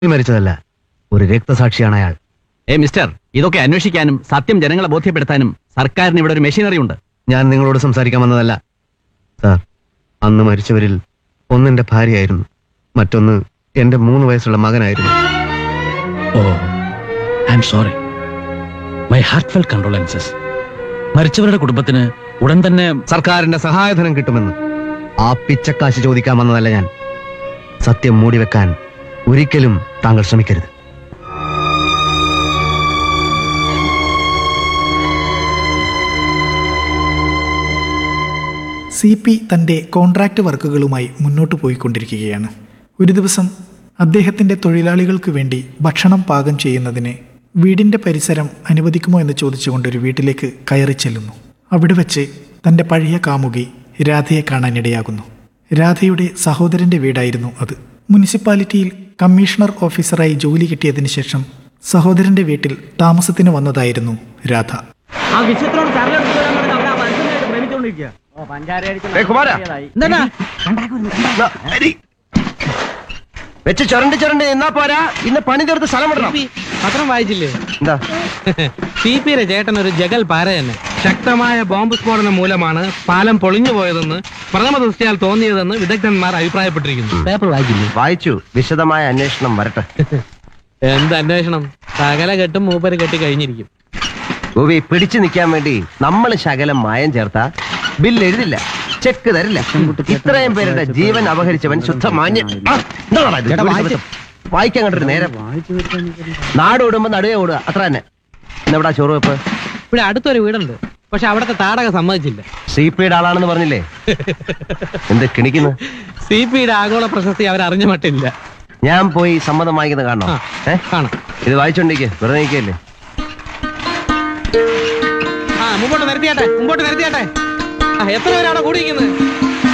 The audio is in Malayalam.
മരിച്ചതല്ല ഒരു രക്തസാക്ഷിയാണ് അയാൾ ഏ മിസ്റ്റർ ഇതൊക്കെ അന്വേഷിക്കാനും സത്യം ജനങ്ങളെ ബോധ്യപ്പെടുത്താനും സർക്കാരിന് ഇവിടെ ഒരു മെഷീനറി ഉണ്ട് ഞാൻ നിങ്ങളോട് സംസാരിക്കാൻ വന്നതല്ല സാർ അന്ന് മരിച്ചവരിൽ ഒന്നെന്റെ ഭാര്യയായിരുന്നു മറ്റൊന്ന് എന്റെ മൂന്ന് വയസ്സുള്ള മകനായിരുന്നു oh I'm sorry my heart fell condolences മരിച്ചവരുടെ കുടുംബത്തിന് ഉടൻ തന്നെ സർക്കാരിന്റെ സഹായധനം കിട്ടുമെന്ന് ആ പിച്ചക്കാശ് ചോദിക്കാൻ വന്നതല്ല ഞാൻ സത്യം മൂടിവെക്കാൻ ഒരിക്കലും താങ്കൾ ശ്രമിക്കരുത് സി പി തൻ്റെ കോൺട്രാക്റ്റ് വർക്കുകളുമായി മുന്നോട്ട് പോയിക്കൊണ്ടിരിക്കുകയാണ് ഒരു ദിവസം അദ്ദേഹത്തിൻ്റെ തൊഴിലാളികൾക്ക് വേണ്ടി ഭക്ഷണം പാകം ചെയ്യുന്നതിന് വീടിൻ്റെ പരിസരം അനുവദിക്കുമോ എന്ന് ചോദിച്ചുകൊണ്ട് ഒരു വീട്ടിലേക്ക് കയറി ചെല്ലുന്നു അവിടെ വെച്ച് തൻ്റെ പഴയ കാമുകി രാധയെ കാണാനിടയാകുന്നു രാധയുടെ സഹോദരൻ്റെ വീടായിരുന്നു അത് മുനിസിപ്പാലിറ്റിയിൽ കമ്മീഷണർ ഓഫീസറായി ജോലി കിട്ടിയതിന് ശേഷം സഹോദരൻ്റെ വീട്ടിൽ താമസത്തിന് വന്നതായിരുന്നു രാധ ആ വിഷയത്തിനോട് ചരലെടുത്ത് തരാൻ പറഞ്ഞ് അവിടെ ആ മനുഷ്യനായിട്ട് പ്രേമിച്ചുകൊണ്ടിരിക്കുക ഓ പഞ്ചാര വെച്ച് ചുരണ്ട് ചുരണ്ട് എന്നാ പോരാ ഇന്ന് പണി തീർത്ത് സ്ഥലം വിടണം പത്രം വായിച്ചില്ലേ എന്താ സി പിയുടെ ചേട്ടൻ ഒരു ജഗൽ പാര തന്നെ ശക്തമായ ബോംബ് സ്ഫോടനം മൂലമാണ് പാലം പൊളിഞ്ഞു പോയതെന്ന് പ്രഥമ ദൃഷ്ടിയാൽ തോന്നിയതെന്ന് വിദഗ്ധന്മാർ അഭിപ്രായപ്പെട്ടിരിക്കുന്നു പേപ്പർ വായിച്ചില്ലേ വായിച്ചു വിശദമായ അന്വേഷണം വരട്ടെ എന്ത് അന്വേഷണം സകല കെട്ടും മൂപ്പര് കെട്ടി കഴിഞ്ഞിരിക്കും ഗോപി പിടിച്ചു നിൽക്കാൻ വേണ്ടി നമ്മൾ ശകലം മായം ചേർത്ത ബില്ല് എഴുതില്ല ചെക്ക് തരില്ല ഇത്രയും പേരുടെ ജീവൻ അപഹരിച്ചവൻ ശുദ്ധ മാന്യൻ ആ, എന്താടാ ഇത്? വായിക്കാൻ കണ്ടൊരു നേരം നാട് ഓടുമ്പോ നടുവേ ഓടുക അത്ര തന്നെ ഇന്നെവിടാ ചോറ് വെപ്പ് ഇവിടെ അടുത്തൊരു വീടുണ്ട് പക്ഷെ അവിടുത്തെ താടക സമ്മതിച്ചില്ല സി പിയുടെ ആളാണെന്ന് പറഞ്ഞില്ലേ എന്ത് കിണിക്കുന്നു സി പിയുടെ ആഗോള പ്രശസ്തി അവർ അറിഞ്ഞ മട്ടില്ല ഞാൻ പോയി സമ്മതം വാങ്ങിക്കുന്നത് കാണണം ആ. ഏ കാണാം ഇത് വായിച്ചോണ്ടിരിക്കെ വെറുതെ നിൽക്കല്ലേ ആ മുമ്പോട്ട് നിരത്തിയാട്ടെ മുമ്പോട്ട് നിരത്തിയാട്ടെ ആ എത്ര പേരാണോ കൂടിയിരിക്കുന്നത്